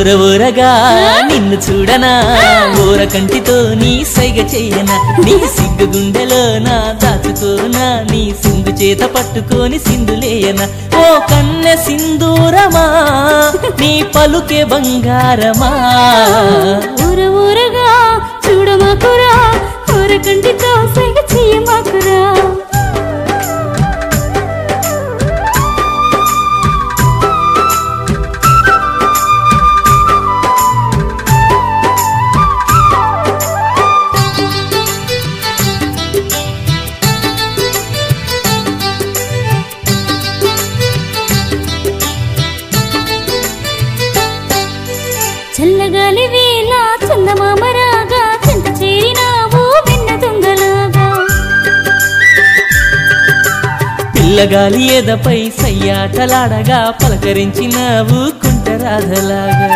ఊర ఊరగా నిన్ను చూడనా ఊర కంటితో నీ సైగ చెయ్యనా నీ సిగ్గు గుండెలో నా దాచుకోనా నీ సింధు చేత పట్టుకొని సింధులేయనా ఓ కన్నె సింధూరమా నీ పలుకే బంగారమా ఊర ఊరగా చూడమాకురా ఊర కంటితో సైగ చెయ్యమాకురా చల్లగాలి వేళ చందమామరాగా చెంత చేరినావు వెన్న దొంగలాగా పిల్లగాలి ఎదపై సయ్యాటలాడగా పలకరించినావు కుంటరాధలాగా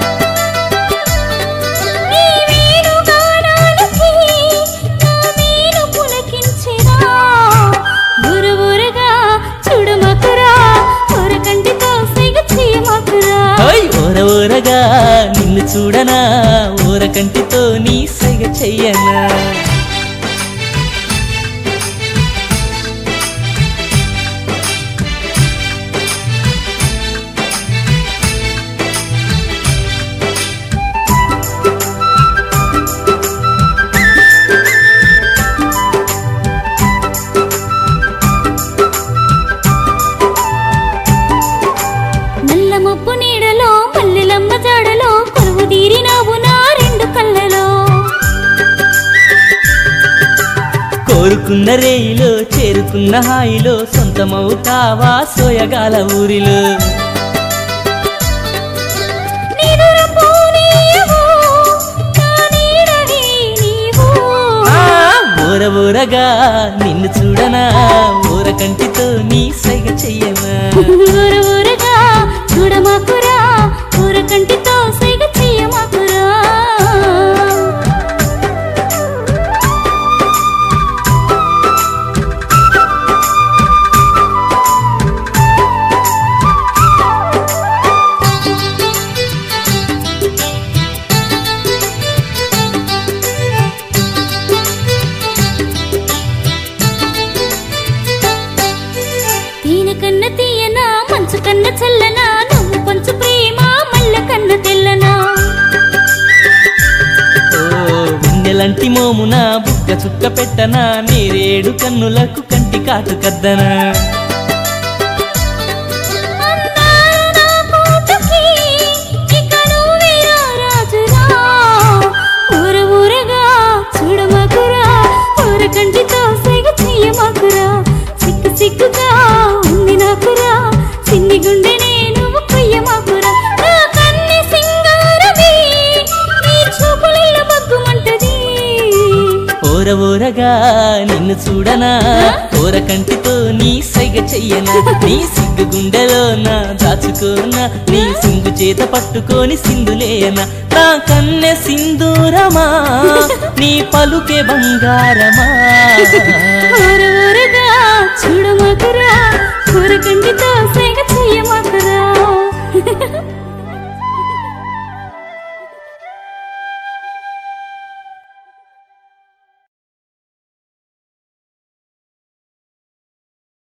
నీ వేణుగానాలకి నా మేను పులకించెరా. ఊర ఊరగా చూడమాకురా ఊర కంటితో సైగ చెయ్యమాకురా ఓయ్ ఊర ఊరగా నిన్ను చూడనా ఊర కంటితో నీ సైగ చెయ్యనా నల్ల మబ్బు నీడలో మల్లెలమ్మ జాడలో కొలువు తీరినావు నా రెండు కళ్ళలో కోరుకున్న రేయిలో చేరుకున్న హాయిలో సొంతమవుతావా సోయగాల ఊరిలో నిదురపోనీయవు, నా నీడని నీవు. ఆ, ఊర ఊరగా నిన్ను చూడనా ఊర కంటితో నీ సైగ చెయ్యనా ఊర ఊరగా చూడమాకురా ఊర కంటితో సైగ చెయ్యమాకురా తేనె కన్న తీయనా మంచు కన్న చల్లనా నువ్వు పంచు ప్రేమ మల్ల కన్న తెల్లనా ఓ వెన్నెలంటి మోమున బుక్క చుక్క పెట్టనా నేరేడు కన్నులకు కంటి కాటు కద్దనా అందాల నా కోటకి ఇక నువ్వేరా రాజురా. ఊర ఊరగా చూడమాకురా ఊర కంటితో సైగ చెయ్యమాకురా సిగ్గు సిగ్గుగా ఉంది నాకురా సిన్ని గుండెనే నువ్వు కొయ్యమాకురా నా కన్నె సింగారమే నీ చూపులలో మగ్గుమంటది ఓర ఓరగా నిన్ను చూడనా ఓర కంటితో నీ సైగ చెయ్యనా నీ సిగ్గు గుండెలో నా దాచుకోనా నీ సింగు చేత పట్టుకొని సింధులేయనా నా కన్నె సింధూరమా నీ పలుకే బంగారమా ఊర ఊరగా చూడమాకురా ఊర కంటితో సైగ చెయ్యమాకురా